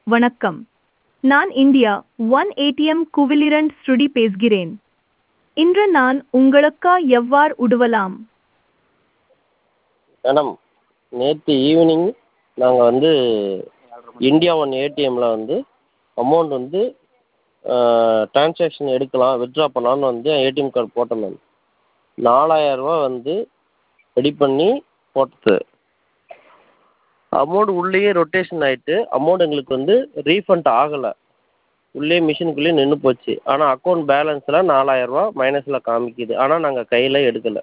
வணக்கம் நான் India one ATM குவிலிரண்ட் ஸ்ருடி பேசுகிறேன் இன்று நான் உங்களுக்கா எவ்வாறு உதவலாம் மேடம் நேற்று ஈவினிங் நாங்கள் வந்து இந்தியா ஒன் ஏடிஎம்மில் வந்து அமௌண்ட் வந்து ட்ரான்ஸாக்ஷன் எடுக்கலாம் வித்ட்ரா பண்ணலான்னு வந்து ஏடிஎம் கார்டு போட்டேன் மேம் நாலாயிரரூவா வந்து ரெடி பண்ணி போட்டது அமௌண்ட் உள்ளேயே ரொட்டேஷன் ஆகிட்டு அமௌண்ட் எங்களுக்கு வந்து ரீஃபண்ட் ஆகலை உள்ளே மிஷினுக்குள்ளேயே நின்று போச்சு ஆனால் அக்கௌண்ட் பேலன்ஸில் நாலாயிரரூவா மைனஸில் காமிக்குது ஆனால் நாங்கள் கையில் எடுக்கலை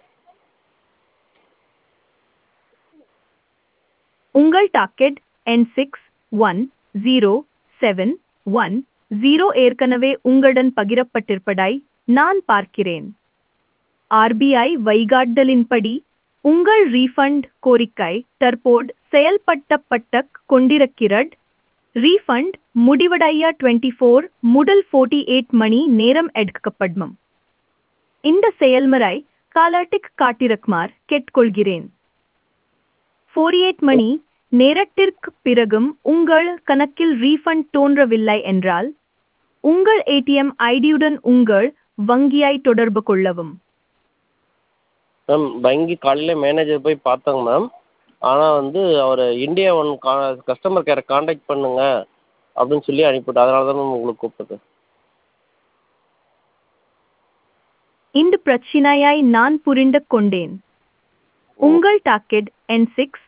உங்கள் டாக்கெட் என் six one zero seven one zero ஏற்கனவே உங்களுடன் பகிரப்பட்டிருப்பதாய் நான் பார்க்கிறேன் ஆர்பிஐ வழிகாட்டுதலின்படி உங்கள் ரீஃபண்ட் கோரிக்கை தற்போது செயல்படுத்தப்பட்டு கொண்டிருக்கிறது ரீஃபண்ட் முடிவடைய டுவெண்ட்டி ஃபோர் முதல் ஃபோர்ட்டி எயிட் மணி நேரம் எடுக்கப்படும் இந்த செயல்முறை காலட்டிக் காட்டிருக்குமாறு கேட்டுக்கொள்கிறேன் ஃபோர்டி எயிட் மணி நேரத்திற்கு பிறகும் உங்கள் கணக்கில் ரீஃபண்ட் தோன்றவில்லை என்றால் உங்கள் ஏடிஎம் ஐடியுடன் உங்கள் வங்கியை தொடர்பு கொள்ளவும் மேம் வங்கி காலையில் மேனேஜர் போய் பார்த்தாங்க மேம் ஆனால் வந்து அவர் இந்தியா ஒன் கா கஸ்டமர் கேரை காண்டாக்ட் பண்ணுங்க அப்படின்னு சொல்லி அனுப்பிவிட்டு அதனால தான் மேம் உங்களுக்கு கூப்பிட்டது இந்த பிரச்சனையை நான் புரிந்து கொண்டேன் உங்கள் டாக்கெட் என் சிக்ஸ்